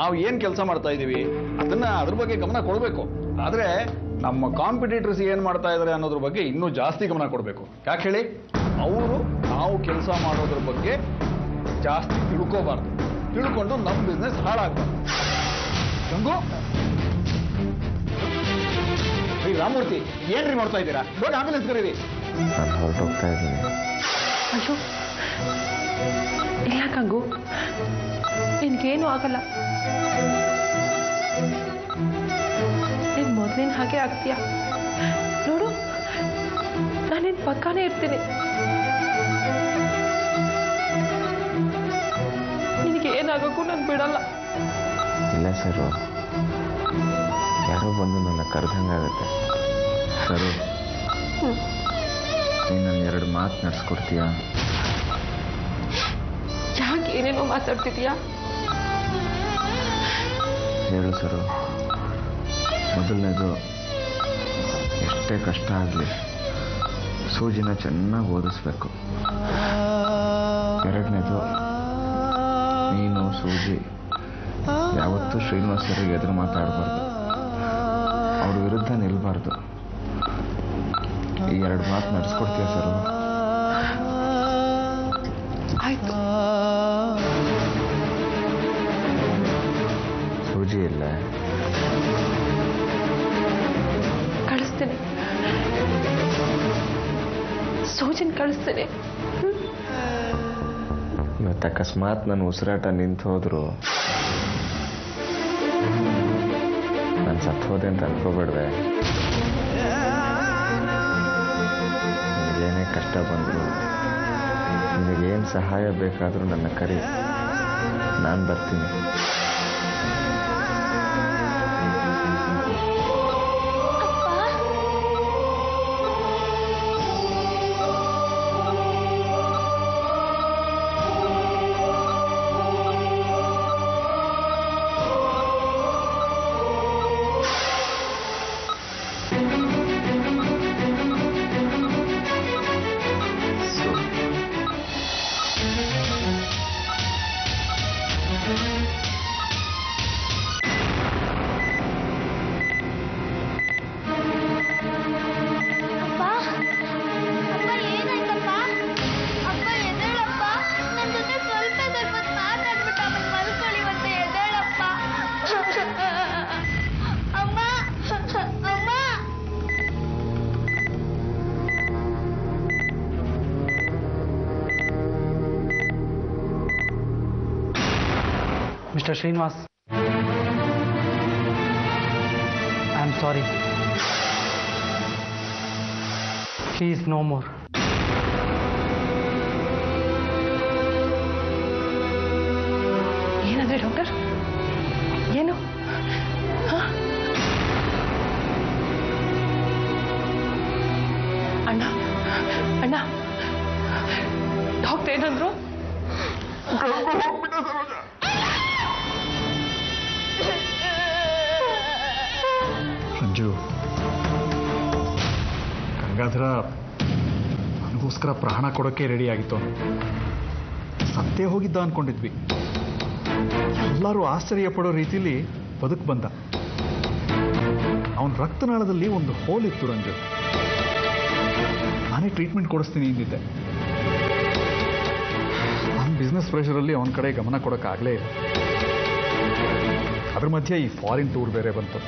ನಾವು ಏನ್ ಕೆಲಸ ಮಾಡ್ತಾ ಇದೀವಿ ಅದನ್ನ ಅದ್ರ ಬಗ್ಗೆ ಗಮನ ಕೊಡಬೇಕು ಆದ್ರೆ ನಮ್ಮ ಕಾಂಪಿಟೇಟರ್ಸ್ ಏನ್ ಮಾಡ್ತಾ ಇದಾರೆ ಅನ್ನೋದ್ರ ಬಗ್ಗೆ ಇನ್ನೂ ಜಾಸ್ತಿ ಗಮನ ಕೊಡಬೇಕು ಯಾಕೆ ಹೇಳಿ ಅವರು ನಾವು ಕೆಲಸ ಮಾಡೋದ್ರ ಬಗ್ಗೆ ಜಾಸ್ತಿ ತಿಳ್ಕೋಬಾರ್ದು ತಿಳ್ಕೊಂಡು ನಮ್ಮ ಬಿಸ್ನೆಸ್ ಹಾಳಾಗ್ಬಾರ್ದು ಗಂಗು ಈ ರಾಮೂರ್ತಿ ಏನ್ರಿ ಮಾಡ್ತಾ ಇದ್ದೀರಾ ದೊಡ್ಡ ಆಂಬುಲೆನ್ಸ್ ಕರೀರಿ ನಾನು ಹೊರಟೋಗ್ತಾ ಇದ್ದೀನಿ ಅಯ್ಯೋ ಇಲ್ಲ ಕಂಗು ನಿನ್ಗೇನು ಆಗಲ್ಲ ನೀನ್ ಮೊದ್ಲಿನ ಹಾಗೆ ಆಗ್ತೀಯ ನೋಡು ನಾನು ನಿನ್ ಪಕ್ಕಾನೇ ಇರ್ತೀನಿ ನಿನಗೆ ಏನಾಗಕ್ಕೂ ನಾನು ಬಿಡಲ್ಲ ಇಲ್ಲ ಸರು ಯಾರೋ ಬಂದು ನನ್ನ ಕರೆದಂಗಾಗತ್ತೆ ಸರು ನೀನು ನನ್ನ ಎರಡು ಮಾತು ನಡೆಸ್ಕೊಡ್ತೀಯಾ ಯಾಕೆ ಏನೇನೋ ಮಾತಾಡ್ತಿದ್ಯಾ ಹೇಳು ಸರು ಮೊದಲನೇದು ಎಷ್ಟೇ ಕಷ್ಟ ಆಗಲಿ ಸೂಜಿನ ಚೆನ್ನಾಗಿ ಓದಿಸ್ಬೇಕು ಎರಡನೇದು ನೀನು ಸೂಜಿ ಯಾವತ್ತೂ ಶ್ರೀನಿವಾಸ್ ಸರಿಗೆ ಎದುರು ಮಾತಾಡಬಾರ್ದು ಅವ್ರ ವಿರುದ್ಧ ನಿಲ್ಬಾರ್ದು ಈ ಎರಡು ಮಾತು ನಡೆಸ್ಕೊಡ್ತೀಯ ಸರು ಆಯ್ತು ಸೂಜಿ ಇಲ್ಲ ಕಳಿಸ್ತೇನೆ ಸೂಜನ್ ಕಳಿಸ್ತೇನೆ ಇವತ್ತು ಅಕಸ್ಮಾತ್ ನನ್ನ ಉಸಿರಾಟ ನಿಂತು ಹೋದ್ರು ನಾನು ಸತ್ತು ಹೋದೆ ಅಂತ ಅನ್ಕೋಬೇಡ್ವೆ ನಿನಗೇನೇ ಕಷ್ಟ ಬಂದರು ನಿನಗೇನು ಸಹಾಯ ಬೇಕಾದರೂ ನನ್ನ ಕರಿ ನಾನು ಬರ್ತೀನಿ ಅಪ್ಪ ಅಪ್ಪ ಏನಾಯ್ತಪ್ಪ ಅಪ್ಪ ಎದ್ದೇಳಪ್ಪ ನನ್ನ ಜೊತೆ ಸ್ವಲ್ಪ ಸ್ವಲ್ಪ ಹೊತ್ತು ಮಾತಾಡ್ಬಿಟ್ಟು ಆಮೇಲೆ ಮಲ್ಕೊಳ್ಳಿ ಮತ್ತೆ ಎದ್ದೇಳಪ್ಪ ಅಮ್ಮ ಅಮ್ಮ Mr. Srinivas, I am sorry. He is no more. ಏನಂದ್ರೆ ಡಾಕ್ಟರ್ ಏನು ಹ? ಅಣ್ಣ ಅಣ್ಣ ಡಾಕ್ಟರ್ ಏನಂದ್ರು ಸಂಜು ಗಂಗಾಧರ ನನಗೋಸ್ಕರ ಪ್ರಾಣ ಕೊಡೋಕ್ಕೆ ರೆಡಿ ಆಗಿತ್ತು ಅವನು ಸತ್ತೇ ಹೋಗಿದ್ದ ಅನ್ಕೊಂಡಿದ್ವಿ ಎಲ್ಲರೂ ಆಶ್ಚರ್ಯ ಪಡೋ ರೀತಿಲಿ ಬದುಕು ಬಂದ ಅವನ ರಕ್ತನಾಳದಲ್ಲಿ ಒಂದು ಹೋಲ್ ಇತ್ತು ರಂಜು ನಾನೇ ಟ್ರೀಟ್ಮೆಂಟ್ ಕೊಡಿಸ್ತೀನಿ ಎಂದಿದ್ದೆ ನನ್ನ ಬಿಸ್ನೆಸ್ ಪ್ರೆಷರಲ್ಲಿ ಅವನ ಕಡೆ ಗಮನ ಕೊಡೋಕ್ಕಾಗಲೇ ಇಲ್ಲ ಅದ್ರ ಮಧ್ಯೆ ಈ ಫಾರಿನ್ ಟೂರ್ ಬೇರೆ ಬಂತು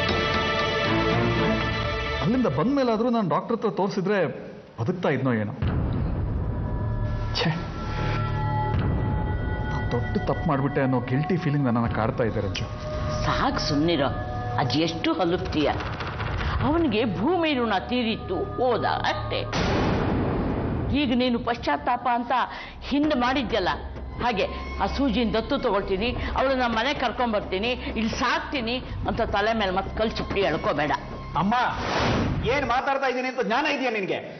ಅಲ್ಲಿಂದ ಬಂದ ಮೇಲಾದರೂ ನಾನು ಡಾಕ್ಟರ್ ಹತ್ರ ತೋರಿಸಿದ್ರೆ ಬದುಕ್ತಾ ಇದ್ನೋ ಏನೋ ಛೇ ನಾನು ದೊಡ್ಡ ತಪ್ಪು ಮಾಡಿಬಿಟ್ಟೆ ಅನ್ನೋ ಗಿಲ್ಟಿ ಫೀಲಿಂಗ್ ನನ್ನನ್ನು ಕಾಡ್ತಾ ಇದೆ ರಂಜು ಸಾಕು ಸುಮ್ಮನಿರೋ ಅದು ಎಷ್ಟು ಹಲುಪ್ತೀಯ ಅವನಿಗೆ ಭೂಮಿ ಋಣ ತೀರಿತ್ತು ಹೋದ ಅಷ್ಟೇ ಈಗ ನೀನು ಪಶ್ಚಾತ್ತಾಪ ಅಂತ ಹಿಂದೆ ಮಾಡಿದ್ಯಲ್ಲ ಹಾಗೆ ಆ ಸೂಜಿನ ದತ್ತು ತಗೊಳ್ತೀನಿ ಅವಳನ್ನ ಮನೆ ಕರ್ಕೊಂಬರ್ತೀನಿ ಇಲ್ಲಿ ಸಾಕ್ತೀನಿ ಅಂತ ತಲೆ ಮೇಲೆ ಮತ್ತೆ ಕಲ್ಚಿಪ್ಪಿ ಎಳ್ಕೋಬೇಡ ಅಮ್ಮ ಏನ್ ಮಾತಾಡ್ತಾ ಇದ್ದೀನಿ ಅಂತ ಜ್ಞಾನ ಇದೆಯಾ ನಿನಗೆ